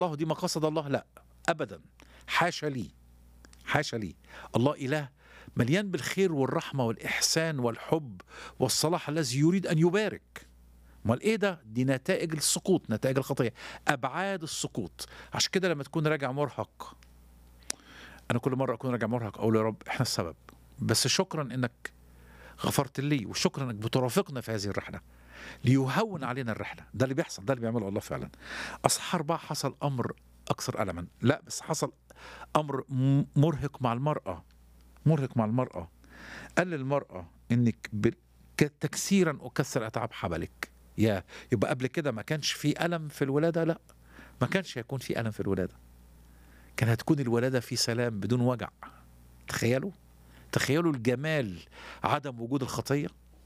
الله دي مقاصد الله لا ابدا حاشا لي حاشا لي الله اله مليان بالخير والرحمه والاحسان والحب والصلاح الذي يريد ان يبارك امال ايه ده دي نتائج السقوط نتائج الخطيه ابعاد السقوط عشان كده لما تكون راجع مرهق انا كل مره اكون راجع مرهق اقول يا رب احنا السبب بس شكرا انك غفرت لي وشكرا انك بترافقنا في هذه الرحله ليهون علينا الرحله ده اللي بيحصل ده اللي بيعمله الله فعلا اصحى اربعه حصل امر اكثر الما لا بس حصل امر م- مرهق مع المراه مرهق مع المراه قال للمراه انك ب- ك- تكسيرا اكسر اتعاب حبلك يا يبقى قبل كده ما كانش في الم في الولاده لا ما كانش هيكون في الم في الولاده كان هتكون الولاده في سلام بدون وجع تخيلوا تخيلوا الجمال عدم وجود الخطيه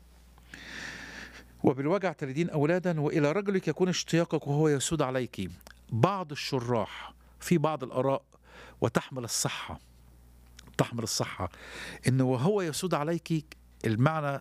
وبالوجع تلدين اولادا والى رجلك يكون اشتياقك وهو يسود عليك بعض الشراح في بعض الاراء وتحمل الصحه تحمل الصحه انه وهو يسود عليك المعنى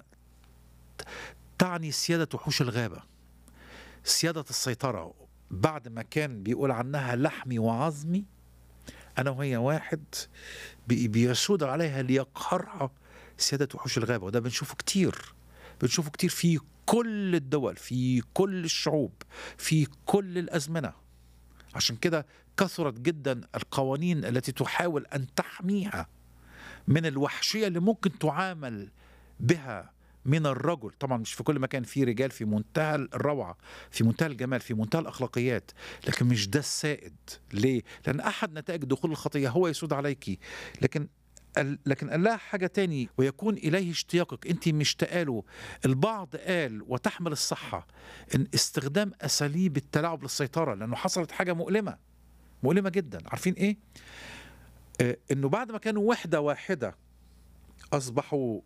تعني سياده وحوش الغابه سياده السيطره بعد ما كان بيقول عنها لحمي وعظمي انا وهي واحد بي- بيسود عليها ليقهرها سياده وحوش الغابه وده بنشوفه كتير بنشوفه كتير في كل الدول في كل الشعوب في كل الازمنه عشان كده كثرت جدا القوانين التي تحاول ان تحميها من الوحشيه اللي ممكن تعامل بها من الرجل طبعا مش في كل مكان في رجال في منتهى الروعه في منتهى الجمال في منتهى الاخلاقيات لكن مش ده السائد ليه لان احد نتائج دخول الخطيه هو يسود عليك لكن ال- لكن قال لها حاجة تاني ويكون إليه اشتياقك أنت مشتاقة له البعض قال وتحمل الصحة إن استخدام أساليب التلاعب للسيطرة لأنه حصلت حاجة مؤلمة مؤلمة جدا عارفين إيه؟ آه إنه بعد ما كانوا وحدة واحدة أصبحوا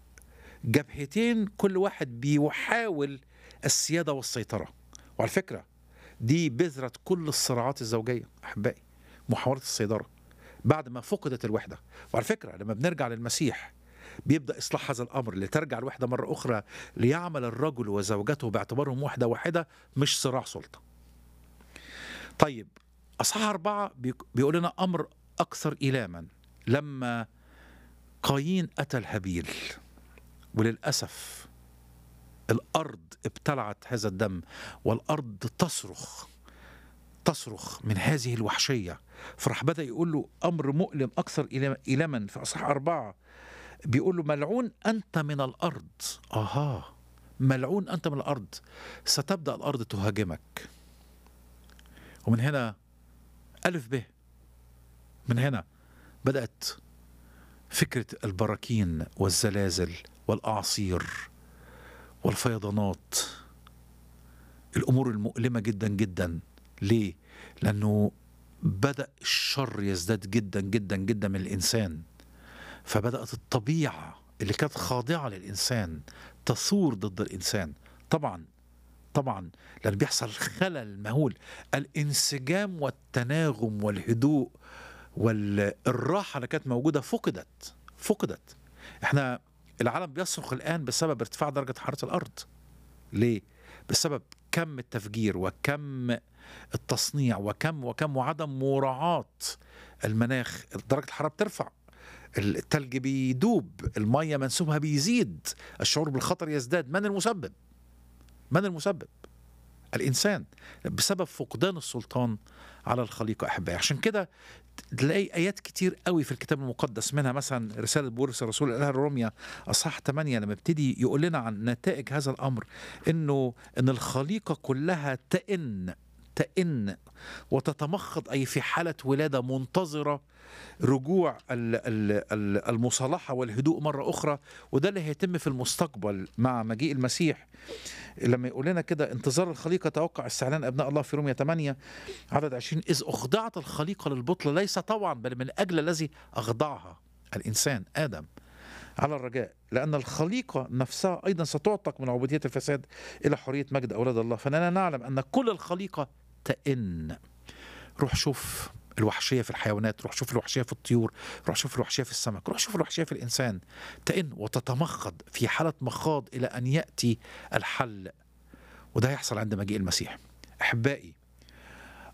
جبهتين كل واحد بيحاول السيادة والسيطرة وعلى فكرة دي بذرة كل الصراعات الزوجية أحبائي محاولة السيطرة بعد ما فقدت الوحدة وعلى فكرة لما بنرجع للمسيح بيبدأ إصلاح هذا الأمر لترجع الوحدة مرة أخرى ليعمل الرجل وزوجته باعتبارهم وحدة واحدة مش صراع سلطة طيب أصحاح أربعة بيق- بيقول لنا أمر أكثر إيلاما لما قايين قتل هابيل وللأسف الأرض ابتلعت هذا الدم والأرض تصرخ تصرخ من هذه الوحشية فراح بدأ يقول له أمر مؤلم أكثر إلى- إيلاما في أصحاح أربعة بيقول له ملعون أنت من الأرض آها ملعون أنت من الأرض ستبدأ الأرض تهاجمك ومن هنا ألف به من هنا بدأت فكرة البراكين والزلازل والأعاصير والفيضانات الأمور المؤلمة جدا جدا ليه؟ لأنه بدأ الشر يزداد جدا جدا جدا من الإنسان فبدأت الطبيعة اللي كانت خاضعة للإنسان تثور ضد الإنسان طبعا طبعا لأن بيحصل خلل مهول الانسجام والتناغم والهدوء والراحة اللي كانت موجودة فقدت فقدت احنا العالم بيصرخ الآن بسبب ارتفاع درجة حرارة الأرض ليه؟ بسبب كم التفجير وكم التصنيع وكم وكم وعدم مراعاة المناخ درجة الحرارة بترفع التلج بيدوب المية منسوبها بيزيد الشعور بالخطر يزداد من المسبب من المسبب الإنسان بسبب فقدان السلطان على الخليقة أحبائي عشان كده تلاقي آيات كتير قوي في الكتاب المقدس منها مثلا رسالة بولس الرسول إلى الرومية أصحاح 8 لما ابتدي يقول لنا عن نتائج هذا الأمر إنه إن الخليقة كلها تئن تئن وتتمخض أي في حالة ولادة منتظرة رجوع ال- ال- ال- المصالحة والهدوء مرة أخرى وده اللي هيتم في المستقبل مع مجيء المسيح لما يقول لنا كده انتظار الخليقة توقع استعلان أبناء الله في رومية 8 عدد 20 إذ أخضعت الخليقة للبطل ليس طوعا بل من أجل الذي أخضعها الإنسان آدم على الرجاء لأن الخليقة نفسها أيضا ستعتق من عبودية الفساد إلى حرية مجد أولاد الله فإننا نعلم أن كل الخليقة تئن روح شوف الوحشية في الحيوانات روح شوف الوحشية في الطيور روح شوف الوحشية في السمك روح شوف الوحشية في الإنسان تئن وتتمخض في حالة مخاض إلى أن يأتي الحل وده هيحصل عند مجيء المسيح أحبائي